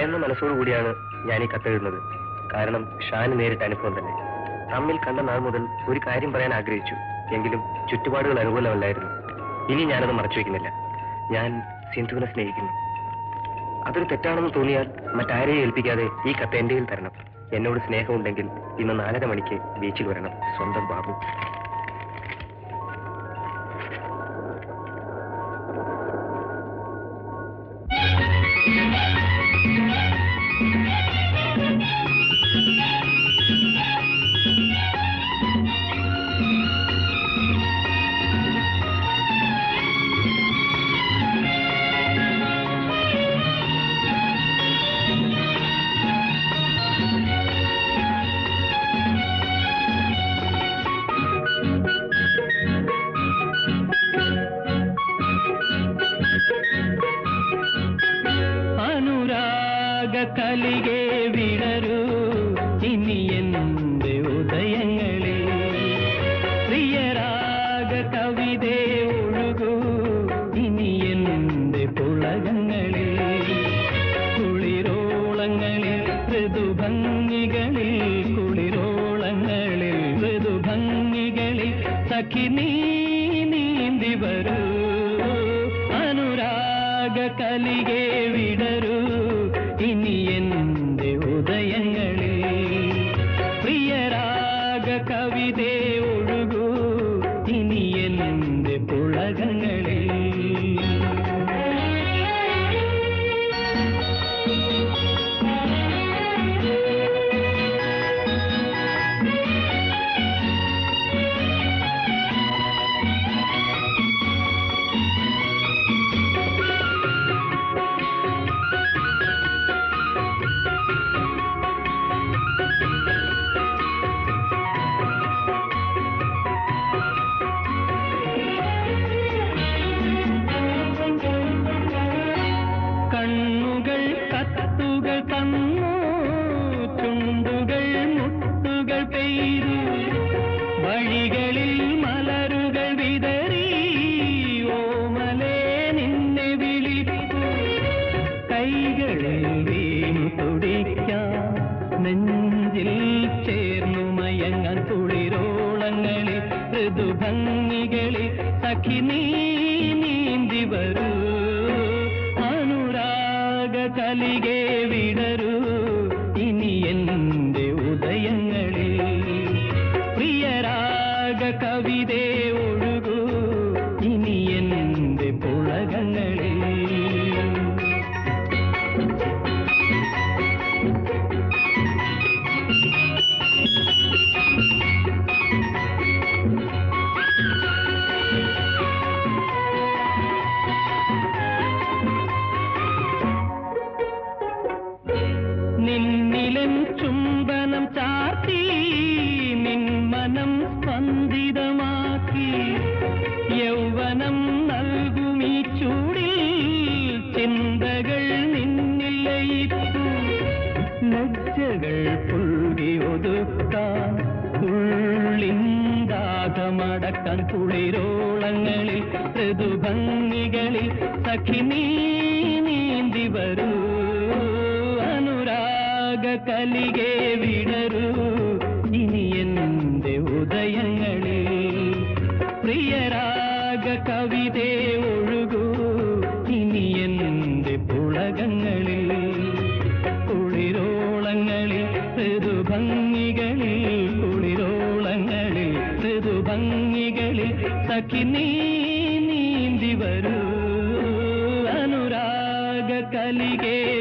ഭയന്ന മനസ്സോടുകൂടിയാണ് ഞാൻ ഈ കത്തെഴുതുന്നത് കാരണം ഷാന് നേരിട്ട അനുഭവം തന്നെ തമ്മിൽ കണ്ട നാൾ മുതൽ ഒരു കാര്യം പറയാൻ ആഗ്രഹിച്ചു എങ്കിലും ചുറ്റുപാടുകൾ അനുകൂലമല്ലായിരുന്നു ഇനി ഞാനത് മറച്ചു വെക്കുന്നില്ല ഞാൻ സിന്ധുവിനെ സ്നേഹിക്കുന്നു അതൊരു തെറ്റാണെന്ന് തോന്നിയാൽ മറ്റാരെയും ഏൽപ്പിക്കാതെ ഈ കത്ത് എന്റെ കയ്യിൽ തരണം എന്നോട് സ്നേഹമുണ്ടെങ്കിൽ ഇന്ന് നാലര മണിക്ക് ബീച്ചിൽ വരണം സ്വന്തം ബാബു അനുരാഗ കലികെ വിടരൂ ഇനി എന്റെ ഉദയങ്ങളിൽ പ്രിയരാഗ കവിതേ ഒഴുകൂ ഇനി എന്റെ പുളകങ്ങളിൽ കുളിരോളങ്ങളിൽ ഋതുഭംഗികളിൽ കുളിരോളങ്ങളിൽ ഋതുഭംഗികളിൽ സഖി നീ നീന്തി വരൂ അനുരാഗ കലികെ വിടരൂ ഇനി എന്റെ ഉദയങ്ങളിൽ പ്രിയരാഗ കവിതേ ഒഴുകൂ ഇനി എന്റെ പുളകങ്ങളിൽ കണ്ണുകൾ കത്തുകൾ തന്നു ചുണ്ടുകൾ മുട്ടുകൾ പെയ്തു വഴികളിൽ മലരുകൾ വിതറി ഓമലേ നിന്നെ വിളിച്ചു കൈകളിൽ വീണു തുടിക്കാം നെഞ്ചിൽ ചേർന്നു മയങ്ങാൻ കുളിരോളങ്ങളിൽ ഋതുഭംഗികളിൽ സഖി നീ നീന്തി വരൂ അനുരാഗ കലികെ വിടരൂ ഇനി എന്റെ ഉദയങ്ങളിൽ പ്രിയരാഗ കവിതേ ഒഴുകൂ ഇനി എന്റെ പുളകങ്ങളിൽ നിന്നിലൻ ചുംബനം ചാർത്തി നിൻ മനം സ്പന്ദിതമാക്കി യൗവനം നൽകുമീ ചൂടിൽ ചിന്തകൾ നിന്നിൽ ലയിച്ചു ലജ്ജകൾ പുൽകി ഒതുക്കാൻ ഉള്ളിന്താകമടക്കാൻ കുളിരോളങ്ങളിൽ ഋതുഭംഗികളിൽ സഖി നീ നീന്തി വരൂ അനുരാഗ കലികെ വിടരൂ ഇനി എന്റെ ഉദയങ്ങളിൽ പ്രിയരാഗ കവിതേ ഒഴുകൂ ഇനി എന്റെ പുളകങ്ങളിൽ കുളിരോളങ്ങളിൽ ഋതുഭംഗികളിൽ കുളിരോളങ്ങളിൽ ഋതുഭംഗികളിൽ സഖി നീ നീന്തി വരൂ അനുരാഗ കലികേ